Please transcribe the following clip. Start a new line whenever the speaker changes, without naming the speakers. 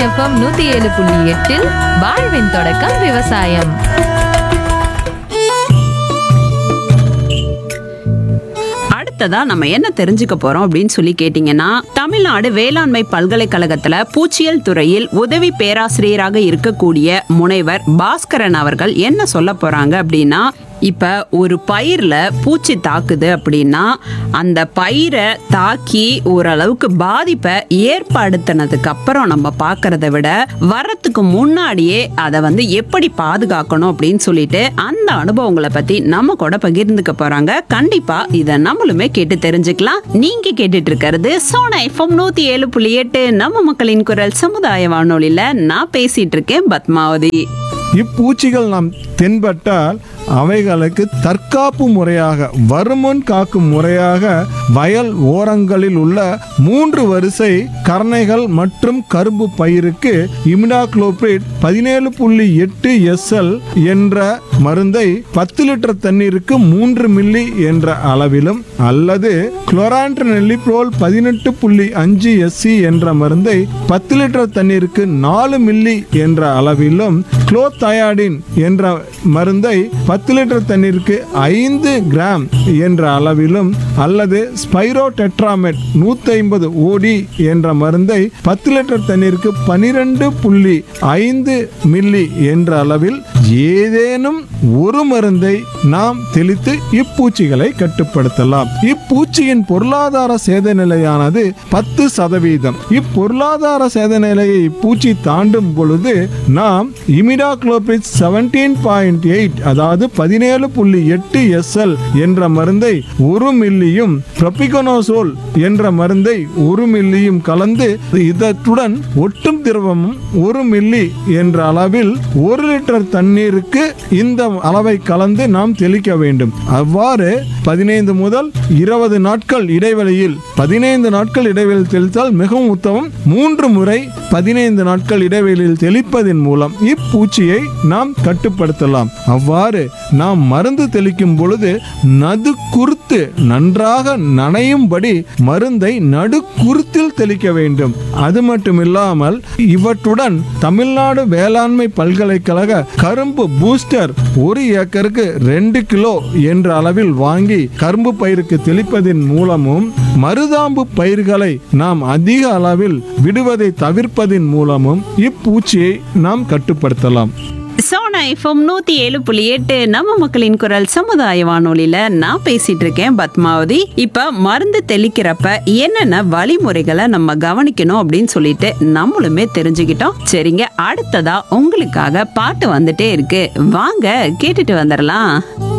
FM நூத்தி ஏழு புள்ளி எட்டில் வாழ்வின் தொடக்கம் விவசாயம்
அடுத்ததா நம்ம என்ன தெரிஞ்சுக்க போறோம் அப்படின்னு சொல்லி கேட்டீங்கன்னா தமிழ்நாடு வேளாண்மை பல்கலைக்கழகத்துல பூச்சியல் துறையில் உதவி பேராசிரியராக இருக்கக்கூடிய முனைவர் பாஸ்கரன் அவர்கள் என்ன சொல்ல போறாங்க அப்படின்னா இப்ப ஒரு பயிர்ல பூச்சி தாக்குது அப்படின்னா அந்த பயிரை தாக்கி ஓரளவுக்கு பாதிப்பை ஏற்படுத்தினதுக்கு அப்புறம் நம்ம பார்க்கறத விட வரத்துக்கு முன்னாடியே அதை வந்து எப்படி பாதுகாக்கணும் அப்படின்னு சொல்லிட்டு அந்த அனுபவங்களை பத்தி நம்ம கூட பகிர்ந்துக்க போறாங்க கண்டிப்பா இதை நம்மளுமே கேட்டு தெரிஞ்சுக்கலாம் நீங்க கேட்டுட்டு இருக்கிறது சோனா எஃப்எம் நூத்தி ஏழு புள்ளி எட்டு நம்ம மக்களின் குரல் சமுதாய வானொலியில நான் பேசிட்டு இருக்கேன் பத்மாவதி
இப்பூச்சிகள் நாம் தென்பட்டால் அவைகளுக்கு தற்காப்பு முறையாக வருமுன் காக்கும் முறையாக வயல் ஓரங்களில் உள்ள மூன்று வரிசை கரணைகள் மற்றும் கரும்பு பயிருக்கு இமிடாக்ளோபிரிட் பதினேழு புள்ளி எட்டு எஸ்எல் என்ற மருந்தை பத்து லிட்டர் தண்ணீருக்கு மூன்று மில்லி என்ற அளவிலும் அல்லது குளோரான்ட்ரனெல்லிப்ரோல் பதினெட்டு புள்ளி அஞ்சு எஸ்சி என்ற மருந்தை பத்து லிட்டர் தண்ணீருக்கு நாலு மில்லி என்ற அளவிலும் குளோதயாடின் என்ற மருந்தை பத்து லிட்டர் தண்ணீருக்கு ஐந்து கிராம் என்ற அளவிலும் அல்லது ஸ்பைரோ டெட்ராமெட் நூத்தி ஐம்பது ஓடி என்ற மருந்தை பத்து லிட்டர் தண்ணீருக்கு பனிரெண்டு புள்ளி ஐந்து மில்லி என்ற அளவில் ஏதேனும் ஒரு மருந்தை நாம் தெளித்து இப்பூச்சிகளை கட்டுப்படுத்தலாம் இப்பூச்சியின் பொருளாதார சேத நிலையானது பத்து சதவீதம் இப்பொருளாதார சேத நிலையை இப்பூச்சி தாண்டும் பொழுது நாம் இமிடாக்ளோபிட் செவன்டீன் பாயிண்ட் எயிட் அதாவது பதினேழு புள்ளி எட்டு எஸ்எல் என்ற மருந்தை ஒரு மில்லியும் ப்ரொபிகனோசோல் என்ற மருந்தை ஒரு மில்லியும் கலந்து இதத்துடன் ஒட்டும் திரவமும் ஒரு மில்லி என்ற அளவில் ஒரு லிட்டர் தண்ணீருக்கு இந்த அளவை கலந்து நாம் தெளிக்க வேண்டும் அவ்வாறு பதினைந்து முதல் இருபது நாட்கள் இடைவெளியில் பதினைந்து நாட்கள் இடைவெளியில் தெளித்தால் மிகவும் உத்தமம் மூன்று முறை பதினைந்து நாட்கள் இடைவெளியில் தெளிப்பதன் மூலம் இப்பூச்சியை நாம் கட்டுப்படுத்தலாம் அவ்வாறு நாம் மருந்து தெளிக்கும் பொழுது நது குறுத்து நன்றாக நனையும்படி மருந்தை நடு குருத்தில் தெளிக்க வேண்டும் அது மட்டுமில்லாமல் இவற்றுடன் தமிழ்நாடு வேளாண்மை பல்கலைக்கழக கரும்பு பூஸ்டர் ஒரு ஏக்கருக்கு ரெண்டு கிலோ என்ற அளவில் வாங்கி கரும்பு பயிருக்கு தெளிப்பதன் மூலமும் மருதாம்பு பயிர்களை நாம் அதிக அளவில் விடுவதை தவிர்ப்பதன் மூலமும் இப்பூச்சியை நாம் கட்டுப்படுத்தலாம்
சோனா எஃப்எம் நூத்தி ஏழு புள்ளி எட்டு நம்ம மக்களின் குரல் சமுதாய வானொலியில நான் பேசிட்டு இருக்கேன் பத்மாவதி இப்ப மருந்து தெளிக்கிறப்ப என்னென்ன வழிமுறைகளை நம்ம கவனிக்கணும் அப்படின்னு சொல்லிட்டு நம்மளுமே தெரிஞ்சுக்கிட்டோம் சரிங்க அடுத்ததா உங்களுக்காக பாட்டு வந்துட்டே இருக்கு வாங்க கேட்டுட்டு வந்துடலாம்